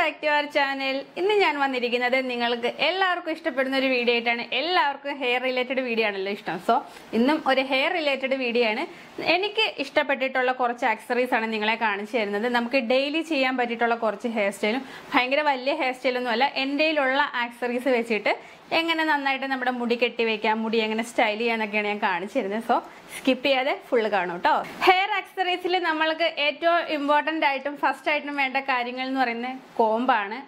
back to our channel ഇന്ന് ഞാൻ വന്നിരിക്കുന്നത് നിങ്ങൾക്ക് എല്ലാവർക്കും ഇഷ്ടപ്പെടുന്ന ഒരു വീഡിയോ ആയിട്ടാണ് എല്ലാവർക്കും ഹെയർ റിലേറ്റഡ് വീഡിയോ ആണല്ലോ ഇഷ്ടം സോ ഇന്നും ഒരു ഹെയർ റിലേറ്റഡ് വീഡിയോ ആണ് എനിക്ക് ഇഷ്ടപ്പെട്ടിട്ടുള്ള കുറച്ച് ആക്സറീസ് ആണ് നിങ്ങളെ കാണിച്ചു തരുന്നത് നമുക്ക് ഡെയിലി ചെയ്യാൻ പറ്റിയിട്ടുള്ള കുറച്ച് ഹെയർ സ്റ്റൈലും ഭയങ്കര വലിയ ഹെയർ സ്റ്റൈലൊന്നും അല്ല എൻ്റെ കയ്യിലുള്ള ആക്സറീസ് വെച്ചിട്ട് എങ്ങനെ നന്നായിട്ട് നമ്മുടെ മുടി കെട്ടി വെക്കാം മുടി എങ്ങനെ സ്റ്റൈൽ ചെയ്യാന്നൊക്കെയാണ് ഞാൻ കാണിച്ചു തരുന്നത് സോ സ്കിപ്പ് ചെയ്യാതെ ഫുള്ള് കാണും കേട്ടോ ഹെയർ ആക്സറീസിൽ നമ്മൾക്ക് ഏറ്റവും ഇമ്പോർട്ടൻ്റ് ആയിട്ടും ഫസ്റ്റ് ആയിട്ടും വേണ്ട കാര്യങ്ങൾ എന്ന് പറയുന്നത് കോമ്പാണ്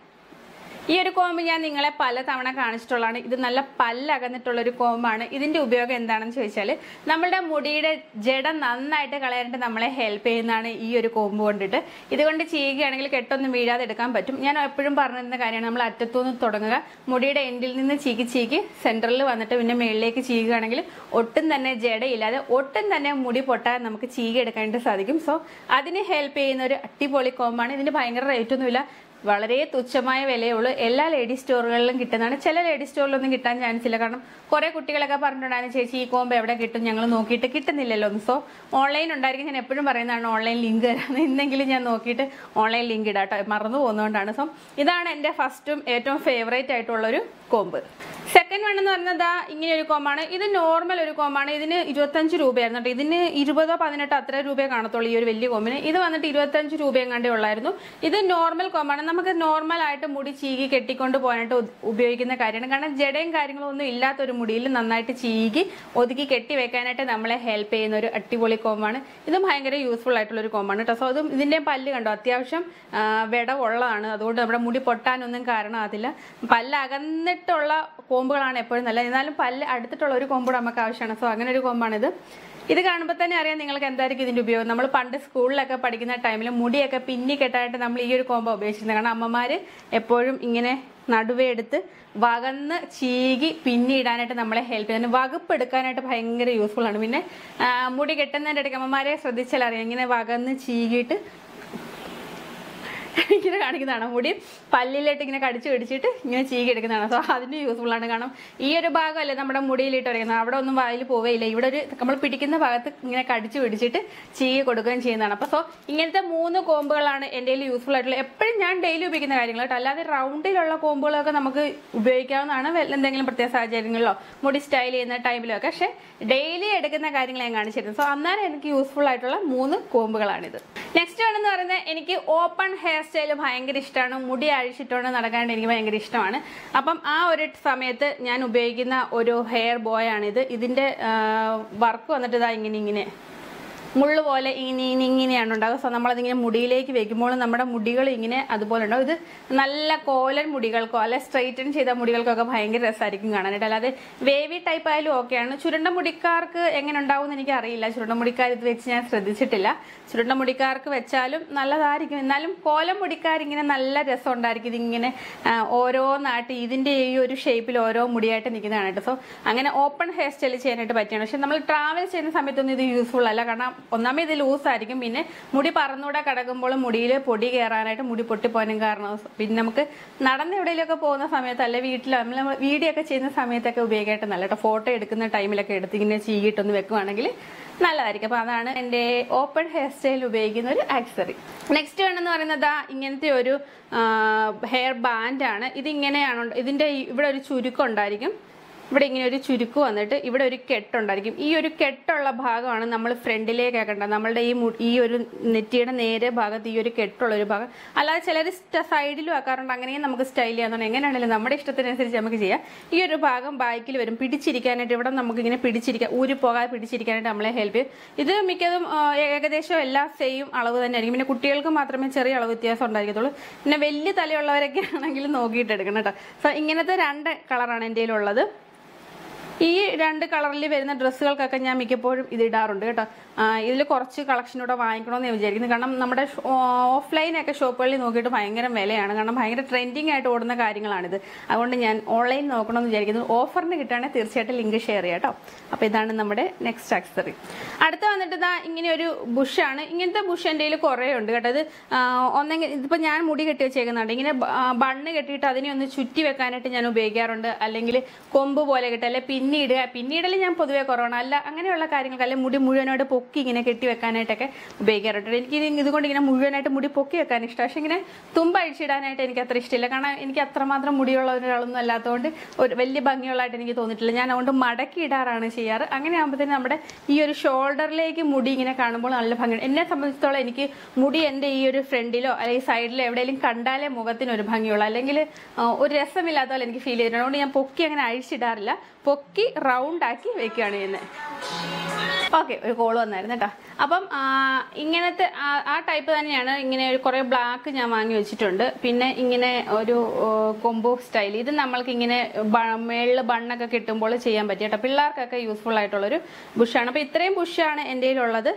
ഈ ഒരു കോമ്പ് ഞാൻ നിങ്ങളെ പല തവണ കാണിച്ചിട്ടുള്ളതാണ് ഇത് നല്ല പല്ലകന്നിട്ടുള്ള ഒരു കോമ്പാണ് ഇതിന്റെ ഉപയോഗം എന്താണെന്ന് ചോദിച്ചാൽ നമ്മുടെ മുടിയുടെ ജട നന്നായിട്ട് കളയാനായിട്ട് നമ്മളെ ഹെൽപ്പ് ചെയ്യുന്നതാണ് ഈ ഒരു കോമ്പ് കൊണ്ടിട്ട് ഇതുകൊണ്ട് ചെയ്യുകയാണെങ്കിൽ കെട്ടൊന്നും വീഴാതെ എടുക്കാൻ പറ്റും ഞാൻ എപ്പോഴും പറഞ്ഞിരുന്ന കാര്യമാണ് നമ്മൾ അറ്റത്തുനിന്ന് തുടങ്ങുക മുടിയുടെ എൻഡിൽ നിന്ന് ചീക്കി ചീക്കി സെൻറ്ററിൽ വന്നിട്ട് പിന്നെ മുകളിലേക്ക് ചെയ്യുകയാണെങ്കിൽ ഒട്ടും തന്നെ ജടയില്ലാതെ ഒട്ടും തന്നെ മുടി പൊട്ടാൻ നമുക്ക് ചീകി എടുക്കാനായിട്ട് സാധിക്കും സോ അതിന് ഹെൽപ്പ് ചെയ്യുന്ന ഒരു അടിപൊളി കോമ്പാണ് ഇതിന് ഭയങ്കര റേറ്റ് ഒന്നുമില്ല വളരെ തുച്ഛമായ വിലയുള്ളൂ എല്ലാ ലേഡി സ്റ്റോറുകളിലും കിട്ടുന്നതാണ് ചില ലേഡി സ്റ്റോറിലൊന്നും കിട്ടാൻ ചാൻസ് ഇല്ല കാരണം കുറെ കുട്ടികളൊക്കെ പറഞ്ഞിട്ടുണ്ടായിരുന്നു ചേച്ചി ഈ കോമ്പ് എവിടെ കിട്ടും ഞങ്ങൾ നോക്കിയിട്ട് കിട്ടുന്നില്ലല്ലോ സോ ഓൺലൈൻ ഉണ്ടായിരിക്കും ഞാൻ എപ്പോഴും പറയുന്നതാണ് ഓൺലൈൻ ലിങ്ക് തരാമെന്ന് ഇന്നെങ്കിലും ഞാൻ നോക്കിയിട്ട് ഓൺലൈൻ ലിങ്ക് ഇടാം കേട്ടോ മറന്നു പോകുന്നതുകൊണ്ടാണ് സോ ഇതാണ് എൻ്റെ ഫസ്റ്റും ഏറ്റവും ഫേവറേറ്റ് ആയിട്ടുള്ളൊരു കോമ്പ് സെക്കൻഡ് വൺ എന്ന് പറയുന്നത് ദാ ഇങ്ങനെ ഒരു കോമ്പാണ് ഇത് നോർമൽ ഒരു കോമ്പാണ് ഇതിന് ഇരുപത്തഞ്ച് രൂപയായിരുന്നു കേട്ടോ ഇതിന് ഇരുപതോ പതിനെട്ടോ അത്ര രൂപയെ കാണത്തുള്ളൂ ഈ ഒരു വലിയ കോമ്പിന് ഇത് വന്നിട്ട് ഇരുപത്തഞ്ച് രൂപയും കണ്ടേ ഉള്ളായിരുന്നു ഇത് നോർമൽ കോമ്പാണ് നമുക്ക് നോർമൽ ആയിട്ട് മുടി ചീകി കെട്ടിക്കൊണ്ട് പോകാനായിട്ട് ഉ- ഉപയോഗിക്കുന്ന കാര്യമാണ് കാരണം ജടയും കാര്യങ്ങളും ഒന്നും ഇല്ലാത്ത ഒരു മുടിയിൽ നന്നായിട്ട് ചീകി ഒതുക്കി കെട്ടി വെക്കാനായിട്ട് നമ്മളെ ഹെൽപ്പ് ചെയ്യുന്ന ഒരു അടിപൊളി കോമ്പാണ് ഇത് ഭയങ്കര യൂസ്ഫുൾ ആയിട്ടുള്ള ഒരു കോമ്പാണ് കേട്ടോ സോ അതും ഇതിന്റെ പല്ല് കണ്ടോ അത്യാവശ്യം ആ, വിടവുള്ളതാണ് അതുകൊണ്ട് നമ്മുടെ മുടി പൊട്ടാനൊന്നും കാരണമാകത്തില്ല പല്ല് അകന്നിട്ടുള്ള കോമ്പുകളാണ് എപ്പോഴും നല്ലത് എന്നാലും പല്ല് അടുത്തിട്ടുള്ള ഒരു കോമ്പ് നമുക്ക് ആവശ്യമാണ് സോ അങ്ങനെ ഒരു കോമ്പാണിത് ഇത് കാണുമ്പോൾ തന്നെ അറിയാം നിങ്ങൾക്ക് എന്തായിരിക്കും ഇതിന്റെ ഉപയോഗം നമ്മൾ പണ്ട് സ്കൂളിലൊക്കെ പഠിക്കുന്ന ടൈമിൽ മുടിയൊക്കെ പിന്നി കെട്ടാനായിട്ട് നമ്മൾ ഈ ഒരു കോമ്പ ഉപയോഗിച്ചിരുന്നത് കാരണം അമ്മമാര് എപ്പോഴും ഇങ്ങനെ നടുവേ എടുത്ത് വകന്ന് ചീകി പിന്നി ഇടാനായിട്ട് നമ്മളെ ഹെൽപ്പ് ചെയ്യുന്നത് വകുപ്പ് എടുക്കാനായിട്ട് ഭയങ്കര യൂസ്ഫുൾ ആണ് പിന്നെ ആ, മുടി കെട്ടുന്നതിൻ്റെ ഇടയ്ക്ക് അമ്മമാരെ ശ്രദ്ധിച്ചാൽ അറിയാം ഇങ്ങനെ വകന്ന് ചീകിയിട്ട് ഇങ്ങനെ കാണിക്കുന്നതാണ് മുടി പല്ലിലിട്ട് ഇങ്ങനെ കടിച്ചു പിടിച്ചിട്ട് ഇങ്ങനെ ചീകി എടുക്കുന്നതാണ് സോ അതിന് യൂസ്ഫുൾ ആണ് കാരണം ഈ ഒരു ഭാഗമല്ലേ നമ്മുടെ മുടിയിലിട്ട് വരയ്ക്കുന്നത് അവിടെ ഒന്നും വായിൽ പോവേയില്ല ഇവിടെ ഒരു നമ്മൾ പിടിക്കുന്ന ഭാഗത്ത് ഇങ്ങനെ കടിച്ചു പിടിച്ചിട്ട് ചീകി കൊടുക്കുകയും ചെയ്യുന്നതാണ് അപ്പോൾ സോ ഇങ്ങനത്തെ മൂന്ന് കോമ്പുകളാണ് എൻ്റെ കയ്യിൽ യൂസ്ഫുൾ ആയിട്ടുള്ള എപ്പോഴും ഞാൻ ഡെയിലി ഉപയോഗിക്കുന്ന കാര്യങ്ങൾ കേട്ടോ അല്ലാതെ റൗണ്ടിലുള്ള കോമ്പുകളൊക്കെ നമുക്ക് ഉപയോഗിക്കാവുന്നതാണ് വല്ല എന്തെങ്കിലും പ്രത്യേക സാഹചര്യങ്ങളിലോ മുടി സ്റ്റൈൽ ചെയ്യുന്ന ടൈമിലോ ഒക്കെ പക്ഷേ ഡെയിലി എടുക്കുന്ന കാര്യങ്ങൾ ഞാൻ കാണിച്ചിരുന്നു സോ അന്നേരം എനിക്ക് യൂസ്ഫുൾ ആയിട്ടുള്ള മൂന്ന് കോമ്പുകളാണിത് നെക്സ്റ്റ് വേണമെന്ന് പറയുന്നത് എനിക്ക് ഓപ്പൺ ഹെയർ സ്റ്റൈൽ ഭയങ്കര ഇഷ്ടമാണ് മുടി അഴിച്ചിട്ടുകൊണ്ട് നടക്കാണ്ട് എനിക്ക് ഭയങ്കര ഇഷ്ടമാണ് അപ്പം ആ ഒരു സമയത്ത് ഞാൻ ഉപയോഗിക്കുന്ന ഒരു ഹെയർ ബോയ് ആണിത് ഇതിന്റെ വർക്ക് വന്നിട്ട് ഇതാ ഇങ്ങനെ ഇങ്ങനെ മുള്ളു പോലെ ഇങ്ങനെ ഇങ്ങനെ ഇങ്ങനെയാണ് ഉണ്ടാകുക സോ നമ്മളതിങ്ങനെ മുടിയിലേക്ക് വെക്കുമ്പോൾ നമ്മുടെ മുടികൾ ഇങ്ങനെ അതുപോലെ ഉണ്ടാവും ഇത് നല്ല കോലൻ മുടികൾക്കോ അല്ലെ സ്ട്രൈറ്റൻ ചെയ്ത മുടികൾക്കൊക്കെ ഭയങ്കര രസമായിരിക്കും കാണാനായിട്ട് അല്ലാതെ വേവി ടൈപ്പ് ആയാലും ഓക്കെയാണ് ചുരുണ്ട മുടിക്കാർക്ക് എങ്ങനെ ഉണ്ടാവും എന്ന് എനിക്ക് അറിയില്ല ചുരുണ്ട മുടിക്കാർ ഇത് വെച്ച് ഞാൻ ശ്രദ്ധിച്ചിട്ടില്ല ചുരുണ്ട മുടിക്കാർക്ക് വെച്ചാലും നല്ലതായിരിക്കും എന്നാലും കോലം മുടിക്കാർ ഇങ്ങനെ നല്ല രസം ഉണ്ടായിരിക്കും ഇതിങ്ങനെ ആ, ഓരോന്നായിട്ട് ഇതിന്റെ ഈ ഒരു ഷേപ്പിൽ ഓരോ മുടിയായിട്ട് നിൽക്കുന്നതാണ് കേട്ടോ സോ അങ്ങനെ ഓപ്പൺ ഹെയർ സ്റ്റൈൽ ചെയ്യാനായിട്ട് പറ്റിയാണ് പക്ഷെ നമ്മൾ ട്രാവൽ ചെയ്യുന്ന സമയത്തൊന്നും ഇത് യൂസ്ഫുൾ അല്ല കാരണം ഒന്നാമത് ഇത് ലൂസ് ആയിരിക്കും പിന്നെ മുടി പറന്നൂടെ കിടക്കുമ്പോൾ മുടിയിൽ പൊടി കയറാനായിട്ട് മുടി പൊട്ടിപ്പോകാനും കാരണം പിന്നെ നമുക്ക് നടന്ന് എവിടെയെങ്കിലുമൊക്കെ പോകുന്ന സമയത്ത് അല്ലെ വീട്ടിൽ നമ്മൾ വീഡിയോ ഒക്കെ ചെയ്യുന്ന സമയത്തൊക്കെ ഉപയോഗിക്കാനായിട്ട് നല്ല കേട്ടോ ഫോട്ടോ എടുക്കുന്ന ടൈമിലൊക്കെ എടുത്ത് ഇങ്ങനെ ചീകിട്ടൊന്ന് വെക്കുവാണെങ്കിൽ നല്ലതായിരിക്കും അപ്പൊ അതാണ് എൻ്റെ ഓപ്പൺ ഹെയർ സ്റ്റൈൽ ഉപയോഗിക്കുന്ന ഒരു ആക്സറി നെക്സ്റ്റ് വേണമെന്ന് പറയുന്നത് ദാ ഇങ്ങനത്തെ ഒരു ഹെയർ ബാൻഡ് ആണ് ഇതിങ്ങനെയാണ് ഉണ്ട- ഇതിന്റെ ഈ- ഇവിടെ ഒരു ചുരുക്കം ഉണ്ടായിരിക്കും ഇവിടെ ഇങ്ങനെ ഒരു ചുരുക്ക് വന്നിട്ട് ഇവിടെ ഒരു കെട്ടുണ്ടായിരിക്കും ഈ ഒരു കെട്ടുള്ള ഭാഗമാണ് നമ്മൾ ഫ്രണ്ടിലേക്ക് ആക്കേണ്ടത് നമ്മളുടെ ഈ മു- ഈ ഒരു നെറ്റിയുടെ നേരെ ഭാഗത്ത് ഈ ഒരു കെട്ടുള്ള ഒരു ഭാഗം അല്ലാതെ ചിലർ സൈഡിലും ആക്കാറുണ്ട് അങ്ങനെയും നമുക്ക് സ്റ്റൈൽ ചെയ്യാൻ എങ്ങനെയാണെങ്കിലും നമ്മുടെ ഇഷ്ടത്തിനനുസരിച്ച് നമുക്ക് ചെയ്യാം ഈ ഒരു ഭാഗം ബാക്കിൽ വരും പിടിച്ചിരിക്കാനായിട്ട് ഇവിടെ നമുക്ക് ഇങ്ങനെ പിടിച്ചിരിക്കാൻ ഊരി പോകാതെ പിടിച്ചിരിക്കാനായിട്ട് നമ്മളെ ഹെൽപ്പ് ചെയ്യും ഇത് മിക്കതും ആ, ഏകദേശം എല്ലാ സെയിം അളവ് തന്നെ ആയിരിക്കും പിന്നെ കുട്ടികൾക്ക് മാത്രമേ ചെറിയ അളവ് വ്യത്യാസം ഉണ്ടായിരിക്കത്തുള്ളൂ പിന്നെ വലിയ തലയുള്ളവരൊക്കെ ആണെങ്കിൽ നോക്കിയിട്ട് എടുക്കണം കേട്ടോ സോ ഇങ്ങനത്തെ രണ്ട് കളറാണ് എൻ്റെ കയ്യിലുള്ളത് ഈ രണ്ട് കളറിൽ വരുന്ന ഡ്രസ്സുകൾക്കൊക്കെ ഞാൻ മിക്കപ്പോഴും ഇത് ഇടാറുണ്ട് കേട്ടോ ഇതിൽ കുറച്ച് കളക്ഷനൂടെ വാങ്ങിക്കണമെന്ന് ഞാൻ വിചാരിക്കുന്നു കാരണം നമ്മുടെ ഓഫ്ലൈനൊക്കെ ഷോപ്പുകളിൽ നോക്കിയിട്ട് ഭയങ്കര വിലയാണ് കാരണം ഭയങ്കര ട്രെൻഡിങ് ആയിട്ട് ഓടുന്ന കാര്യങ്ങളാണിത് അതുകൊണ്ട് ഞാൻ ഓൺലൈൻ നോക്കണമെന്ന് വിചാരിക്കുന്നു ഓഫറിന് കിട്ടുകയാണെങ്കിൽ തീർച്ചയായിട്ടും ലിങ്ക് ഷെയർ ചെയ്യാം കേട്ടോ അപ്പോൾ ഇതാണ് നമ്മുടെ നെക്സ്റ്റ് ആക്സറി അടുത്ത വന്നിട്ട് ഇതാ ഇങ്ങനെ ഒരു ബുഷാണ് ഇങ്ങനത്തെ ബുഷ് എൻ്റെ കയ്യിൽ കുറേ ഉണ്ട് കേട്ടോ ഇത് ഒന്നെങ്കിൽ ഇതിപ്പോൾ ഞാൻ മുടി കെട്ടി വെച്ചേക്കുന്നുണ്ട് ഇങ്ങനെ ബ- ആ, ബണ്ണ് കെട്ടിയിട്ട് അതിനെ ഒന്ന് ചുറ്റി വെക്കാനായിട്ട് ഞാൻ ഉപയോഗിക്കാറുണ്ട് അല്ലെങ്കിൽ കൊമ്പ് പോലെ കെട്ടി അല്ലെ പിന്നി പിന്നീടുക പിന്നീടൽ ഞാൻ പൊതുവേ കുറവാണ് അല്ല അങ്ങനെയുള്ള കാര്യങ്ങൾക്ക് അല്ലെങ്കിൽ മുടി മുഴുവനായിട്ട് പൊക്കി ഇങ്ങനെ കെട്ടി വെക്കാനായിട്ടൊക്കെ ഉപയോഗിക്കാറുണ്ട് എനിക്ക് ഇത് ഇതുകൊണ്ട് ഇങ്ങനെ മുഴുവനായിട്ട് മുടി പൊക്കി വെക്കാൻ ഇഷ്ടം പക്ഷെ ഇങ്ങനെ തുമ്പ് അഴിച്ചിടാനായിട്ട് എനിക്ക് അത്ര ഇഷ്ടമില്ല കാരണം എനിക്ക് അത്രമാത്രം മുടിയുള്ള ഒരാളൊന്നും അല്ലാത്തതുകൊണ്ട് ഒരു വലിയ ഭംഗിയുള്ളതായിട്ട് എനിക്ക് തോന്നിയിട്ടില്ല ഞാൻ അതുകൊണ്ട് മടക്കി ഇടാറാണ് ചെയ്യാറ് അങ്ങനെ ആകുമ്പോഴത്തേനും നമ്മുടെ ഈ ഒരു ഷോൾഡറിലേക്ക് മുടി ഇങ്ങനെ കാണുമ്പോൾ നല്ല ഭംഗിയാണ് എന്നെ സംബന്ധിച്ചിടത്തോളം എനിക്ക് മുടി എൻ്റെ ഈ ഒരു ഫ്രണ്ടിലോ അല്ലെങ്കിൽ സൈഡിലോ എവിടെയെങ്കിലും കണ്ടാലേ മുഖത്തിന് ഒരു ഭംഗിയുള്ളൂ അല്ലെങ്കിൽ ആ, ഒരു രസമില്ലാത്ത പോലെ എനിക്ക് ഫീൽ ചെയ്തിട്ടുണ്ട് അതുകൊണ്ട് ഞാൻ പൊക്കി അങ്ങനെ അഴിച്ചിടാറില്ല പൊക്കി റൗണ്ട് ആക്കി വെക്കുകയാണ് ചെയ്യുന്നത് ഓക്കെ ഒരു കോൾ വന്നായിരുന്നു കേട്ടോ അപ്പം ആ, ഇങ്ങനത്തെ ആ- ആ ടൈപ്പ് തന്നെയാണ് ഇങ്ങനെ ഒരു കുറേ ബ്ലാക്ക് ഞാൻ വാങ്ങി വെച്ചിട്ടുണ്ട് പിന്നെ ഇങ്ങനെ ഒരു കൊമ്പോ സ്റ്റൈൽ ഇത് നമ്മൾക്ക് ഇങ്ങനെ മേളിൽ ബണ്ണൊക്കെ കിട്ടുമ്പോൾ ചെയ്യാൻ പറ്റിയ കേട്ടോ പിള്ളേർക്കൊക്കെ യൂസ്ഫുൾ ആയിട്ടുള്ളൊരു ബുഷാണ് അപ്പോൾ ഇത്രയും ബുഷാണ് എൻ്റെ കയ്യിലുള്ളത്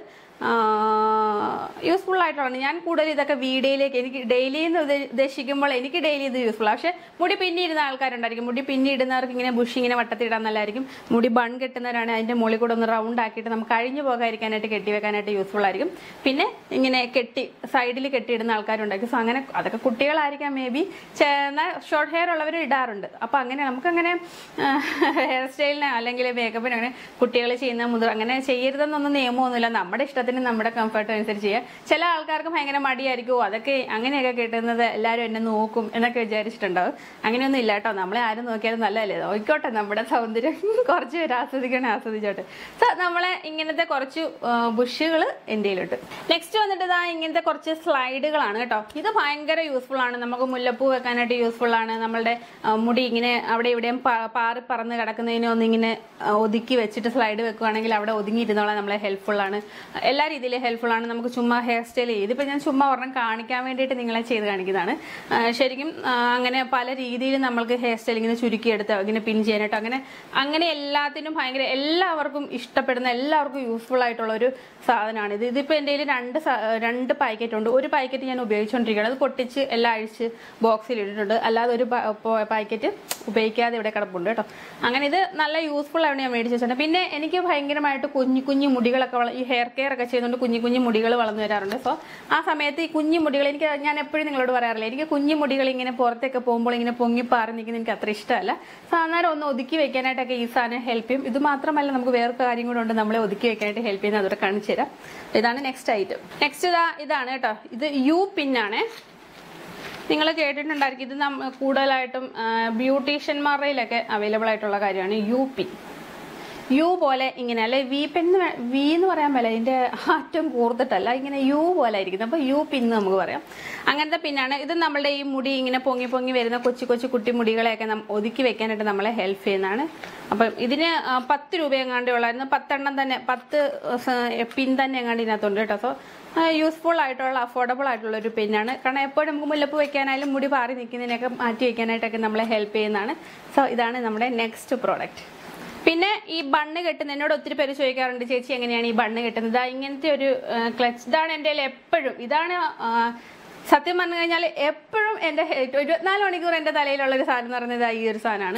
യൂസ്ഫുൾ ആയിട്ടുള്ളതാണ് ഞാൻ കൂടുതൽ ഇതൊക്കെ വീഡിയോയിലേക്ക് എനിക്ക് ഡെയിലി എന്ന് ഉദ്ദ- ഉദ്ദേശിക്കുമ്പോൾ എനിക്ക് ഡെയിലി ഇത് യൂസ്ഫുൾ പക്ഷെ മുടി പിന്നിടുന്ന ആൾക്കാരുണ്ടായിരിക്കും മുടി പിന്നിടുന്നവർക്ക് ഇങ്ങനെ ബുഷ് ഇങ്ങനെ വട്ടത്തിടാൻ നല്ലതായിരിക്കും മുടി ബൺ കെട്ടുന്നവരാണ് അതിന്റെ മുകളിൽ കൂടെ ഒന്ന് റൗണ്ട് ആക്കിയിട്ട് നമുക്ക് അഴിഞ്ഞു പോകാതിരിക്കാനായിട്ട് കെട്ടി വെക്കാനായിട്ട് യൂസ്ഫുൾ ആയിരിക്കും പിന്നെ ഇങ്ങനെ കെട്ടി സൈഡിൽ കെട്ടിയിടുന്ന ആൾക്കാരുണ്ടായിരിക്കും സോ അങ്ങനെ അതൊക്കെ കുട്ടികളായിരിക്കാം മേ ബി ഷോർട്ട് ഹെയർ ഉള്ളവർ ഇടാറുണ്ട് അപ്പൊ അങ്ങനെ നമുക്കങ്ങനെ ഹെയർ സ്റ്റൈലിന് അല്ലെങ്കിൽ മേക്കപ്പിന് അങ്ങനെ കുട്ടികൾ ചെയ്യുന്ന മുതൽ അങ്ങനെ ചെയ്യരുതെന്നൊന്നും നിയമമൊന്നുമില്ല നമ്മുടെ ഇഷ്ടത്തിന് നമ്മുടെ കംഫർട്ട് അനുസരിച്ച് ചെയ്യുക ചില ആൾക്കാർക്ക് ഭയങ്കര മടിയായിരിക്കും "ഓ, അതൊക്കെ അങ്ങനെയൊക്കെ കിട്ടുന്നത് എല്ലാവരും എന്നെ നോക്കും എന്നൊക്കെ വിചാരിച്ചിട്ടുണ്ടാവും അങ്ങനെയൊന്നും ഇല്ല കേട്ടോ നമ്മളെ ആരും നോക്കിയാലും നല്ലതല്ലേ നോക്കിക്കോട്ടെ നമ്മുടെ സൗന്ദര്യം കുറച്ച് പേര് ആസ്വദിക്കണേ ആസ്വദിച്ചോട്ടെ സോ നമ്മളെ ഇങ്ങനത്തെ കുറച്ച് ബുഷുകൾ എൻ്റെ കയ്യിലുണ്ട് നെക്സ്റ്റ് വന്നിട്ട് ഇതാ ഇങ്ങനത്തെ കുറച്ച് സ്ലൈഡുകളാണ് കേട്ടോ ഇത് ഭയങ്കര യൂസ്ഫുൾ ആണ് നമുക്ക് മുല്ലപ്പൂ വെക്കാനായിട്ട് യൂസ്ഫുൾ ആണ് നമ്മളുടെ ആ, മുടി ഇങ്ങനെ അവിടെ ഇവിടെയും പാ- പാറി പറന്ന് കിടക്കുന്നതിനെ ഒന്ന് ഇങ്ങനെ ആ, ഒതുക്കി വെച്ചിട്ട് സ്ലൈഡ് വെക്കുവാണെങ്കിൽ അവിടെ ഒതുങ്ങിയിരുന്നോളാം നമ്മളെ ഹെൽപ്ഫുൾ ആണ് എല്ലാ രീതിയിലും ഹെൽപ്ഫുൾ ആണ് നമുക്ക് ചുമ്മാ ഹെയർ സ്റ്റൈൽ ചെയ്ത് ഇതിപ്പോൾ ഞാൻ ചുമ്മാ ഒരെണ്ണം കാണിക്കാൻ വേണ്ടിയിട്ട് നിങ്ങളെ ചെയ്ത് കാണിക്കുന്നതാണ് ആ, ശരിക്കും ആ, അങ്ങനെ പല രീതിയിൽ നമ്മൾക്ക് ഹെയർ സ്റ്റൈൽ ഇങ്ങനെ ചുരുക്കിയെടുത്ത് ഇങ്ങനെ പിൻ ചെയ്യാനായിട്ട് അങ്ങനെ അങ്ങനെ എല്ലാത്തിനും ഭയങ്കര എല്ലാവർക്കും ഇഷ്ടപ്പെടുന്ന എല്ലാവർക്കും യൂസ്ഫുൾ ആയിട്ടുള്ള ഒരു സാധനമാണ് ഇത് ഇതിപ്പോൾ എൻ്റെ കയ്യിൽ രണ്ട് സ- രണ്ട് പാക്കറ്റ് ഉണ്ട് ഒരു പാക്കറ്റ് ഞാൻ ഉപയോഗിച്ചുകൊണ്ടിരിക്കുകയാണ് അത് പൊട്ടിച്ച് എല്ലാം അഴിച്ച് ബോക്സിൽ ഇട്ടിട്ടുണ്ട് അല്ലാതെ ഒരു പാക്കറ്റ് ഉപയോഗിക്കാതെ ഇവിടെ കിടപ്പുണ്ട് കേട്ടോ അങ്ങനെ ഇത് നല്ല യൂസ്ഫുൾ ആണ് ഞാൻ മേടിച്ച് വെച്ചിട്ടുണ്ട് പിന്നെ എനിക്ക് ഭയങ്കരമായിട്ട് കുഞ്ഞു കുഞ്ഞു മുടികളൊക്കെ വള- ഈ ഹെയർ കെയർ ഒക്കെ ചെയ്യുന്നുണ്ട് കുഞ്ഞു കുഞ്ഞു മുടികൾ വളർന്നു വരാറുണ്ട് സോ ആ സമയത്ത് ഈ കുഞ്ഞു മുടികൾ എനിക്ക് ഞാൻ എപ്പോഴും നിങ്ങളോട് പറയാറില്ല എനിക്ക് കുഞ്ഞു മുടികൾ ഇങ്ങനെ പുറത്തൊക്കെ പോകുമ്പോൾ ഇങ്ങനെ പൊങ്ങി പാറി നിൽക്കുന്ന എനിക്ക് അത്ര ഇഷ്ടമല്ല സോ അന്നേരം ഒന്ന് ഒതുക്കി വെക്കാനായിട്ടൊക്കെ ഈ സാധനം ഹെൽപ്പ് ചെയ്യും ഇത് മാത്രമല്ല നമുക്ക് വേറെ കാര്യം കൂടെ ഉണ്ട് നമ്മളെ ഒതുക്കി വെക്കാനായിട്ട് ഹെൽപ്പ് ചെയ്യുന്നത് അതോടെ കാണിച്ചു തരാം ഇതാണ് നെക്സ്റ്റ് ഐറ്റം നെക്സ്റ്റ് ഇതാ ഇതാണ് കേട്ടോ ഇത് യു പിന്നാണ് നിങ്ങൾ കേട്ടിട്ടുണ്ടായിരിക്കും ഇത് നമ്മ കൂടുതലായിട്ടും ബ്യൂട്ടീഷ്യന്മാരുടെയിലൊക്കെ അവൈലബിൾ ആയിട്ടുള്ള കാര്യമാണ് യു പി യു പോലെ ഇങ്ങനെ അല്ലെ വി പെന്ന് വി എന്ന് പറയാൻ പറ്റില്ല ഇതിന്റെ അറ്റം കൂർത്തിട്ടല്ല ഇങ്ങനെ യു പോലെ ആയിരിക്കുന്നത് അപ്പൊ യു പിന്ന് നമുക്ക് പറയാം അങ്ങനത്തെ പിന്നാണ് ഇത് നമ്മളുടെ ഈ മുടി ഇങ്ങനെ പൊങ്ങി പൊങ്ങി വരുന്ന കൊച്ചു കൊച്ചു കുട്ടി മുടികളെയൊക്കെ നം- ഒതുക്കി വെക്കാനായിട്ട് നമ്മളെ ഹെൽപ്പ് ചെയ്യുന്നതാണ് അപ്പം ഇതിന് ആ, പത്ത് രൂപ എങ്ങാണ്ടേ ഉള്ളായിരുന്നു പത്തെണ്ണം തന്നെ പത്ത് സ- പിൻ തന്നെ എങ്ങാണ്ട് ഇതിനകത്തുണ്ട് കേട്ടോ സോ യൂസ്ഫുൾ ആയിട്ടുള്ള അഫോർഡബിൾ ആയിട്ടുള്ള ഒരു പിന്നാണ് കാരണം എപ്പോഴും നമുക്ക് മുല്ലപ്പ് വെക്കാനായാലും മുടി പാറി നിൽക്കുന്നതിനൊക്കെ മാറ്റി വെക്കാനായിട്ടൊക്കെ നമ്മളെ ഹെൽപ്പ് ചെയ്യുന്നതാണ് സോ ഇതാണ് നമ്മുടെ നെക്സ്റ്റ് പ്രോഡക്റ്റ് പിന്നെ ഈ ബണ്ണ് കെട്ടുന്ന എന്നോട് ഒത്തിരി പേര് ചോദിക്കാറുണ്ട് ചേച്ചി എങ്ങനെയാണ് ഈ ബണ്ണ് കെട്ടുന്നത് ദാ ഇങ്ങനത്തെ ഒരു ക്ലച്ച് ഇതാണ് എൻ്റെ കയ്യിൽ എപ്പോഴും ഇതാണ് ആ, സത്യം പറഞ്ഞു കഴിഞ്ഞാൽ എപ്പോഴും എൻ്റെ ഹെ- ഇരുപത്തിനാല് മണിക്കൂർ എൻ്റെ തലയിലുള്ള ഒരു സാധനം എന്ന് പറയുന്നത് ദാ ഈ ഒരു സാധനമാണ്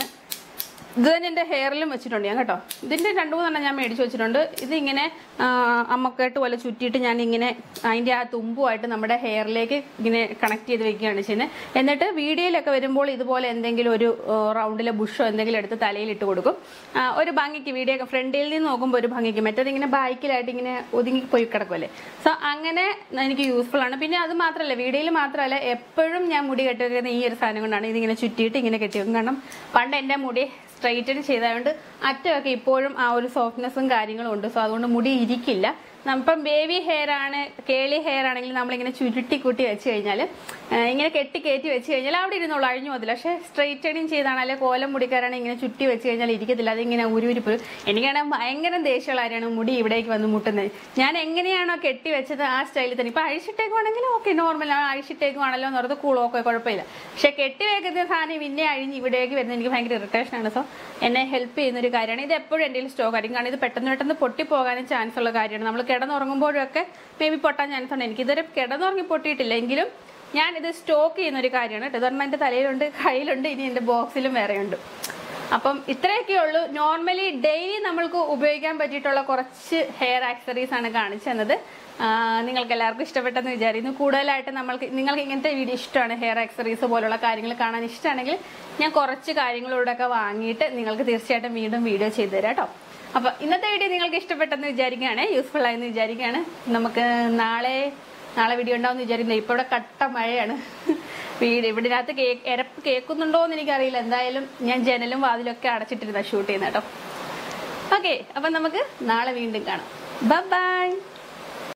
ഇത് തന്നെ എൻ്റെ ഹെയറിലും വെച്ചിട്ടുണ്ട് ഞാൻ കേട്ടോ ഇതിൻ്റെ രണ്ട് മൂന്നെണ്ണം ഞാൻ മേടിച്ച് വെച്ചിട്ടുണ്ട് ഇതിങ്ങനെ ആ, അമ്മക്കെട്ട് പോലെ ചുറ്റിയിട്ട് ഞാൻ ഇങ്ങനെ അതിൻ്റെ ആ തുമ്പുമായിട്ട് നമ്മുടെ ഹെയറിലേക്ക് ഇങ്ങനെ കണക്ട് ചെയ്ത് വെക്കുകയാണ് ചെയ്യുന്നത് എന്നിട്ട് വീഡിയോയിലൊക്കെ വരുമ്പോൾ ഇതുപോലെ എന്തെങ്കിലും ഒരു റൗണ്ടിലെ ബുഷോ എന്തെങ്കിലും എടുത്ത് തലയിൽ ഇട്ട് കൊടുക്കും ആ, ഒരു ഭംഗിക്ക് വീഡിയോ ഒക്കെ ഫ്രണ്ടിൽ നിന്ന് നോക്കുമ്പോൾ ഒരു ഭംഗിക്ക് മറ്റേത് ഇങ്ങനെ ബാക്കിലായിട്ട് ഇങ്ങനെ ഒതുങ്ങി പോയി കിടക്കുമല്ലേ സോ അങ്ങനെ എനിക്ക് യൂസ്ഫുൾ ആണ് പിന്നെ അത് മാത്രമല്ല വീഡിയോയിൽ മാത്രമല്ല എപ്പോഴും ഞാൻ മുടി കെട്ടി വെക്കുന്ന ഈ ഒരു സാധനം കൊണ്ടാണ് ഇതിങ്ങനെ ചുറ്റിയിട്ട് ഇങ്ങനെ കെട്ടി വെക്കും കാരണം പണ്ട് എൻ്റെ മുടി സ്ട്രൈറ്റൻ ചെയ്തതുകൊണ്ട് അറ്റമൊക്കെ ഇപ്പോഴും ആ ഒരു സോഫ്റ്റ്നെസ്സും കാര്യങ്ങളും ഉണ്ട് സോ അതുകൊണ്ട് മുടി ഇരിക്കില്ല നമ്മപ്പം ബേബി ഹെയർ ആണ് കേളി ഹെയർ ആണെങ്കിൽ നമ്മളിങ്ങനെ ചുരുട്ടി കൂട്ടി വെച്ച് കഴിഞ്ഞാൽ ഇങ്ങനെ കെട്ടി കയറ്റി വെച്ച് കഴിഞ്ഞാൽ അവിടെ ഇരുന്നുള്ളൂ അഴിഞ്ഞു പോകത്തില്ല പക്ഷേ സ്ട്രൈറ്റനിങ് ചെയ്താണ് അല്ലെങ്കിൽ കോലം മുടിക്കാരാണ് ഇങ്ങനെ ചുറ്റി വെച്ച് കഴിഞ്ഞാൽ ഇരിക്കത്തില്ല അതിങ്ങനെ ഉരുവിരിപ്പോഴും എനിക്കാണെങ്കിൽ ഭയങ്കര ദേഷ്യമുള്ള കാര്യമാണ് മുടി ഇവിടേക്ക് വന്ന് മുട്ടുന്നത് ഞാൻ എങ്ങനെയാണോ കെട്ടി വെച്ചത് ആ സ്റ്റൈലിൽ തന്നെ ഇപ്പൊ അഴിച്ചിട്ടേക്കുവാണെങ്കിൽ ഓക്കെ നോർമൽ അഴിച്ചിട്ടേക്കുവാണല്ലോ എന്ന് പറഞ്ഞത് കൂളൊക്കെ കുഴപ്പമില്ല പക്ഷെ കെട്ടി വെക്കുന്ന സാധനം പിന്നെ അഴിഞ്ഞ് ഇവിടേക്ക് വരുന്നത് എനിക്ക് ഭയങ്കര ഇറിറ്റേഷൻ ആണ് സോ എന്നെ ഹെൽപ്പ് ചെയ്യുന്ന ഒരു കാര്യമാണ് ഇത് എപ്പോഴും എൻ്റെ സ്റ്റോക്ക് ആയിരിക്കും കാരണം ഇത് പെട്ടെന്ന് പെട്ടെന്ന് പൊട്ടിപ്പോകാനും ചാൻസ് ഉള്ള കാര്യമാണ് നമ്മൾ കിടന്നുറങ്ങുമ്പോഴൊക്കെ മേ ബി പൊട്ടാൻ ചാൻസ് ഉണ്ട് എനിക്ക് ഇതുവരെ കിടന്നുറങ്ങി പൊട്ടിയിട്ടില്ല എങ്കിലും ഞാൻ ഇത് സ്റ്റോക്ക് ചെയ്യുന്ന ഒരു കാര്യമാണ് കേട്ടോ ഇതൊരെണ്ണം എൻ്റെ തലയിലുണ്ട് കയ്യിലുണ്ട് ഇനി എൻ്റെ ബോക്സിലും വേറെയുണ്ട് അപ്പം ഇത്രയൊക്കെ ഉള്ളൂ നോർമലി ഡെയിലി നമ്മൾക്ക് ഉപയോഗിക്കാൻ പറ്റിയിട്ടുള്ള കുറച്ച് ഹെയർ ആക്സറീസ് ആണ് കാണിച്ചു തന്നത് ആ, നിങ്ങൾക്ക് എല്ലാവർക്കും ഇഷ്ടപ്പെട്ടെന്ന് വിചാരിക്കുന്നു കൂടുതലായിട്ട് നമ്മൾക്ക് നിങ്ങൾക്ക് ഇങ്ങനത്തെ വീഡിയോ ഇഷ്ടമാണ് ഹെയർ ആക്സറീസ് പോലുള്ള കാര്യങ്ങൾ കാണാൻ ഇഷ്ടമാണെങ്കിൽ ഞാൻ കുറച്ച് കാര്യങ്ങളൂടെ ഒക്കെ വാങ്ങിയിട്ട് നിങ്ങൾക്ക് തീർച്ചയായിട്ടും വീണ്ടും വീഡിയോ ചെയ്തു തരാം കേട്ടോ അപ്പൊ ഇന്നത്തെ വീഡിയോ നിങ്ങൾക്ക് ഇഷ്ടപ്പെട്ടെന്ന് വിചാരിക്കുകയാണ് യൂസ്ഫുൾ ആയെന്ന് വിചാരിക്കുകയാണ് നമുക്ക് നാളെ നാളെ വീഡിയോ ഉണ്ടാവും വിചാരിക്കുന്നത് ഇപ്പൊ ഇവിടെ കട്ട മഴയാണ് വീട് ഇവിടെ ഇതിനകത്ത് കേക്ക് എരപ്പ് കേൾക്കുന്നുണ്ടോ എന്ന് എനിക്കറിയില്ല എന്തായാലും ഞാൻ ജനലും വാതിലും ഒക്കെ അടച്ചിട്ടിരുന്ന ഷൂട്ട് ചെയ്യുന്ന കേട്ടോ ഓക്കെ അപ്പൊ നമുക്ക് നാളെ വീണ്ടും കാണാം ബൈ